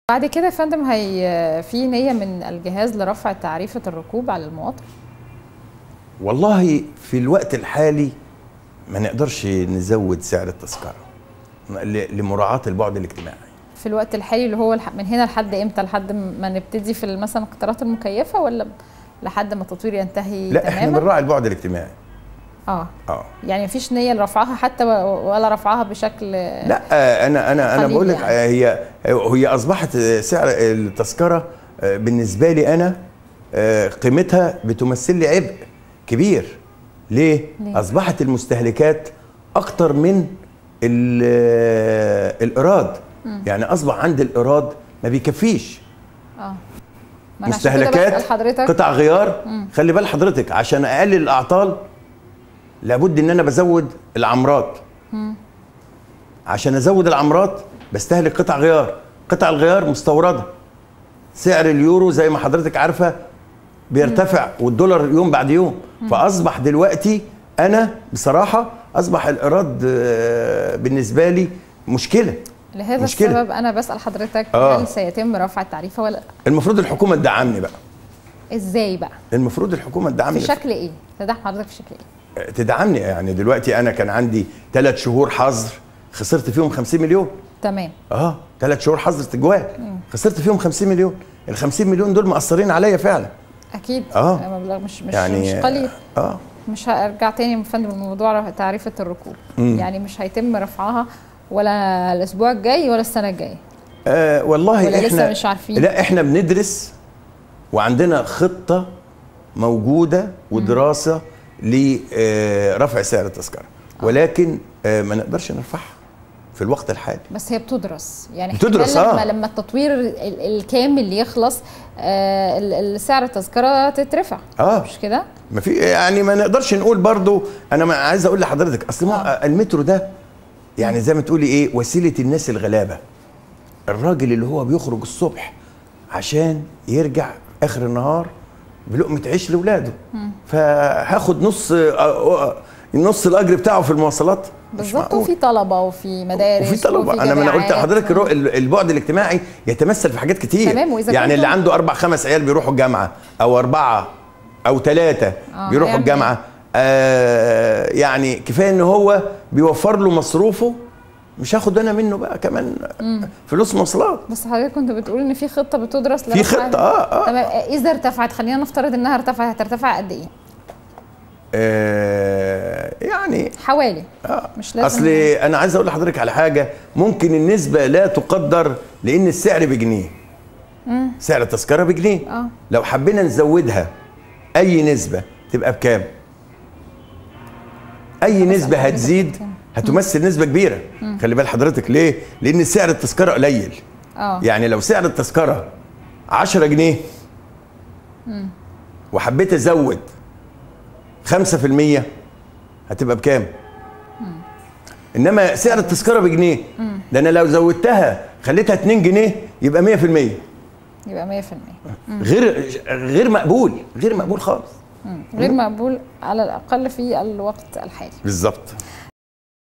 بعد كده يا فندم هي في نية من الجهاز لرفع تعريفة الركوب على المواطن والله في الوقت الحالي ما نقدرش نزود سعر التذكره ل- لمراعاه البعد الاجتماعي في الوقت الحالي اللي هو الح- من هنا لحد امتى لحد ما نبتدي في مثلا القطارات المكيفة ولا لحد ما التطوير ينتهي لا احنا تماما بنراعي البعد الاجتماعي اه اه يعني مفيش نية لرفعها حتى و- ولا رفعها بشكل لا آه، انا انا انا قليل بقول لك يعني. آه، هي هي اصبحت سعر التذكره آه، بالنسبه لي انا آه، قيمتها بتمثل لي عبء كبير ليه؟ ليه؟ اصبحت المستهلكات اكتر من ال- آه، الايراد يعني اصبح عند الايراد ما بيكفيش اه ما أنا عشان كده مستهلكات بسأل حضرتك قطع غيار خلي بال حضرتك عشان اقلل الاعطال لابد ان انا بزود العمرات عشان ازود العمرات بستهلك قطع غيار قطع الغيار مستورده سعر اليورو زي ما حضرتك عارفه بيرتفع والدولار يوم بعد يوم فاصبح دلوقتي انا بصراحه اصبح الايراد آه، بالنسبه لي مشكله لهذا مشكلة. السبب انا بسأل حضرتك آه. هل سيتم رفع التعريفة ولا المفروض الحكومه تدعمني بقى ازاي بقى المفروض الحكومه في تدعمني شكل ايه تدعم حضرتك في شكل ايه تدعمني يعني دلوقتي انا كان عندي ثلاث شهور حظر خسرت فيهم 50 مليون تمام اه ثلاث شهور حظر تجوال خسرت فيهم 50 مليون ال 50 مليون دول مأثرين عليا فعلا اكيد آه. مبلغ مش مش يعني مش قليل اه مش هرجع تاني يا فندم لموضوع تعريفة الركوب يعني مش هيتم رفعها ولا الاسبوع الجاي ولا السنة الجاية آه والله ولا احنا لسه مش عارفين؟ لا احنا بندرس وعندنا خطه موجوده ودراسه لرفع سعر التذكره ولكن آه ما نقدرش نرفعها في الوقت الحالي بس هي بتدرس يعني بتدرس، احتمال لما آه. لما التطوير ال- الكامل يخلص آه ال- ال- سعر التذكرة تترفع اه مش كده؟ ما في يعني ما نقدرش نقول برضو انا ما عايز اقول لحضرتك اصل ما المترو ده يعني زي ما تقولي ايه وسيله الناس الغلابه الراجل اللي هو بيخرج الصبح عشان يرجع اخر النهار بلقمه عيش لاولاده فهاخد نص آه، نص الاجر بتاعه في المواصلات مش بالظبط معقول. وفي طلبة وفي مدارس وفي طلبه وفي انا ما انا قلت جامعات. لحضرتك الرو- البعد الاجتماعي يتمثل في حاجات كتير تمام، وإذا يعني كنتم- اللي عنده اربع خمس عيال بيروحوا الجامعه او اربعه او ثلاثه آه، بيروحوا هيعمل الجامعه آه يعني كفايه ان هو بيوفر له مصروفه مش هاخد انا منه بقى كمان فلوس مواصلات بس حضرتك كنت بتقول ان في خطة بتدرس في لرفع- خطه اه اه تمام اذا ارتفعت خلينا نفترض انها ارتفعت هترتفع قد ايه؟ آه، يعني حوالي آه. مش لازم اصل انا عايز اقول لحضرتك على حاجه ممكن النسبه لا تقدر لان السعر بجنيه سعر التذكره بجنيه اه لو حبينا نزودها اي نسبه تبقى بكام اي نسبه حضرتك هتزيد بكام؟ هتمثل نسبه كبيره خلي بال حضرتك ليه لان سعر التذكره قليل اه يعني لو سعر التذكره 10 جنيه وحبيت ازود 5% هتبقى بكام انما سعر التذكره بجنيه ده انا لو زودتها خليتها 2 جنيه يبقى 100% يبقى 100% غير غير مقبول غير مقبول خالص غير مقبول على الاقل في الوقت الحالي بالظبط